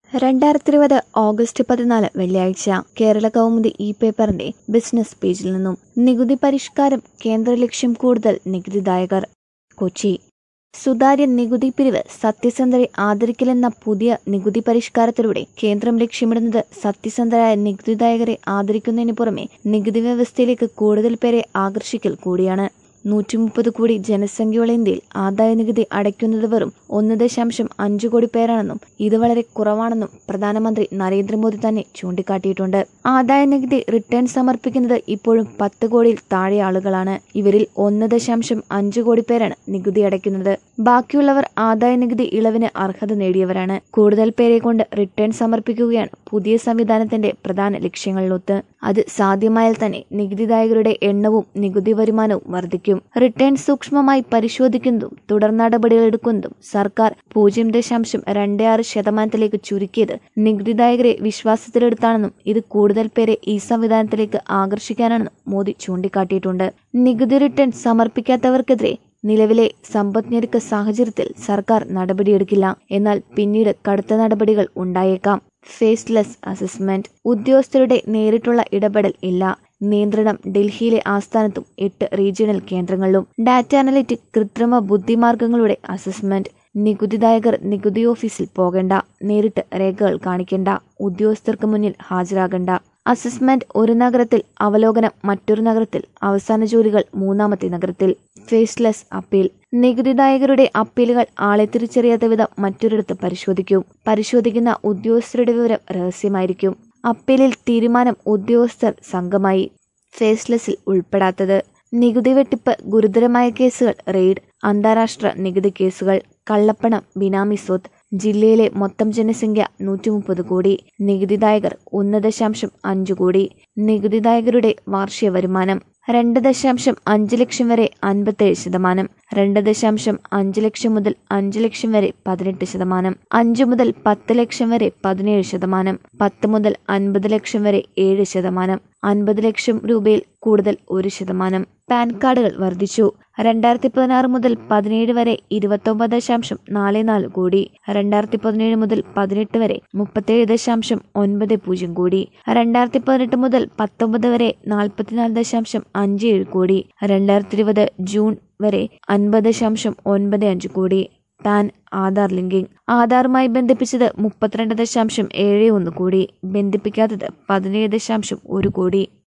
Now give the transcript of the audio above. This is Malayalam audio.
രണ്ടായിരത്തി ഇരുപത് ഓഗസ്റ്റ് പതിനാല് വെള്ളിയാഴ്ച കേരള കൗമുദി ഇ പേപ്പറിന്റെ ബിസിനസ് പേജിൽ നിന്നും നികുതി പരിഷ്കാരം കേന്ദ്ര ലക്ഷ്യം കൂടുതൽ നികുതിദായകർ കൊച്ചി സുതാര്യ നികുതി പിരിവ് സത്യസന്ധരെ ആദരിക്കലെന്ന പുതിയ നികുതി പരിഷ്കാരത്തിലൂടെ കേന്ദ്രം ലക്ഷ്യമിടുന്നത് സത്യസന്ധരായ നികുതിദായകരെ ആദരിക്കുന്നതിന് പുറമെ നികുതി വ്യവസ്ഥയിലേക്ക് കൂടുതൽ പേരെ ആകർഷിക്കൽ കൂടിയാണ് നൂറ്റി മുപ്പത് കോടി ജനസംഖ്യയുള്ള ഇന്ത്യയിൽ ആദായ നികുതി അടയ്ക്കുന്നത് വെറും ഒന്ന് ദശാംശം അഞ്ചു കോടി പേരാണെന്നും ഇത് വളരെ കുറവാണെന്നും പ്രധാനമന്ത്രി നരേന്ദ്രമോദി തന്നെ ചൂണ്ടിക്കാട്ടിയിട്ടുണ്ട് ആദായ നികുതി റിട്ടേൺ സമർപ്പിക്കുന്നത് ഇപ്പോഴും പത്ത് കോടിയിൽ താഴെ ആളുകളാണ് ഇവരിൽ ഒന്ന് ദശാംശം അഞ്ചു കോടി പേരാണ് നികുതി അടയ്ക്കുന്നത് ബാക്കിയുള്ളവർ ആദായ നികുതി ഇളവിന് അർഹത നേടിയവരാണ് കൂടുതൽ പേരെ കൊണ്ട് റിട്ടേൺ സമർപ്പിക്കുകയാണ് പുതിയ സംവിധാനത്തിന്റെ പ്രധാന ലക്ഷ്യങ്ങളിലൊത്ത് അത് സാധ്യമായാൽ തന്നെ നികുതിദായകരുടെ എണ്ണവും നികുതി വരുമാനവും വർദ്ധിക്കും റിട്ടേൺ സൂക്ഷ്മമായി പരിശോധിക്കുന്നതും തുടർ നടപടികൾ എടുക്കുന്നതും സർക്കാർ പൂജ്യം ദശാംശം രണ്ട് ആറ് ശതമാനത്തിലേക്ക് ചുരുക്കിയത് നികുതിദായകരെ വിശ്വാസത്തിലെടുത്താണെന്നും ഇത് കൂടുതൽ പേരെ ഈ സംവിധാനത്തിലേക്ക് ആകർഷിക്കാനാണെന്നും മോദി ചൂണ്ടിക്കാട്ടിയിട്ടുണ്ട് നികുതി റിട്ടേൺ സമർപ്പിക്കാത്തവർക്കെതിരെ നിലവിലെ സമ്പദ്ഞെരുക്ക സാഹചര്യത്തിൽ സർക്കാർ നടപടിയെടുക്കില്ല എന്നാൽ പിന്നീട് കടുത്ത നടപടികൾ ഉണ്ടായേക്കാം ഫേസ്ലെസ് അസസ്മെന്റ് ഉദ്യോഗസ്ഥരുടെ നേരിട്ടുള്ള ഇടപെടൽ ഇല്ല നിയന്ത്രണം ഡൽഹിയിലെ ആസ്ഥാനത്തും എട്ട് റീജിയണൽ കേന്ദ്രങ്ങളിലും ഡാറ്റ അനലിറ്റിക് കൃത്രിമ ബുദ്ധിമാർഗങ്ങളുടെ അസസ്മെന്റ് നികുതിദായകർ നികുതി ഓഫീസിൽ പോകേണ്ട നേരിട്ട് രേഖകൾ കാണിക്കേണ്ട ഉദ്യോഗസ്ഥർക്ക് മുന്നിൽ ഹാജരാകേണ്ട അസസ്മെന്റ് ഒരു നഗരത്തിൽ അവലോകനം മറ്റൊരു നഗരത്തിൽ അവസാന ജോലികൾ മൂന്നാമത്തെ നഗരത്തിൽ ഫേസ്ലെസ് അപ്പീൽ നികുതിദായകരുടെ അപ്പീലുകൾ ആളെ തിരിച്ചറിയാത്ത വിധം മറ്റൊരിടത്ത് പരിശോധിക്കും പരിശോധിക്കുന്ന ഉദ്യോഗസ്ഥരുടെ വിവരം രഹസ്യമായിരിക്കും അപ്പീലിൽ തീരുമാനം ഉദ്യോഗസ്ഥർ സംഘമായി ഫേസ്ലെസ്സിൽ ഉൾപ്പെടാത്തത് നികുതി വെട്ടിപ്പ് ഗുരുതരമായ കേസുകൾ റെയ്ഡ് അന്താരാഷ്ട്ര നികുതി കേസുകൾ കള്ളപ്പണം ബിനാമി സ്വത്ത് ജില്ലയിലെ മൊത്തം ജനസംഖ്യ നൂറ്റി മുപ്പത് കോടി നികുതിദായകർ ഒന്ന് ദശാംശം അഞ്ചു കോടി നികുതിദായകരുടെ വാർഷിക വരുമാനം രണ്ട് ദശാംശം അഞ്ച് ലക്ഷം വരെ അൻപത്തേഴ് ശതമാനം രണ്ട് ദശാംശം അഞ്ച് ലക്ഷം മുതൽ അഞ്ച് ലക്ഷം വരെ പതിനെട്ട് ശതമാനം അഞ്ച് മുതൽ പത്ത് ലക്ഷം വരെ പതിനേഴ് ശതമാനം പത്ത് മുതൽ അൻപത് ലക്ഷം വരെ ഏഴ് ശതമാനം അൻപത് ലക്ഷം രൂപയിൽ കൂടുതൽ ഒരു ശതമാനം പാൻ കാർഡുകൾ വർദ്ധിച്ചു രണ്ടായിരത്തി പതിനാറ് മുതൽ പതിനേഴ് വരെ ഇരുപത്തൊമ്പത് ദശാംശം നാല് നാല് കോടി രണ്ടായിരത്തി പതിനേഴ് മുതൽ പതിനെട്ട് വരെ മുപ്പത്തേഴ് ദശാംശം ഒൻപത് പൂജ്യം കോടി രണ്ടായിരത്തി പതിനെട്ട് മുതൽ പത്തൊമ്പത് വരെ നാൽപ്പത്തിനാല് ദശാംശം അഞ്ച് ഏഴ് കോടി രണ്ടായിരത്തി ഇരുപത് ജൂൺ വരെ അൻപത് ദശാംശം ഒൻപത് അഞ്ച് കോടി പാൻ ആധാർ ലിങ്കിംഗ് ആധാറുമായി ബന്ധിപ്പിച്ചത് മുപ്പത്തിരണ്ട് ദശാംശം ഏഴ് ഒന്ന് കോടി ബന്ധിപ്പിക്കാത്തത് പതിനേഴ് ദശാംശം ഒരു കോടി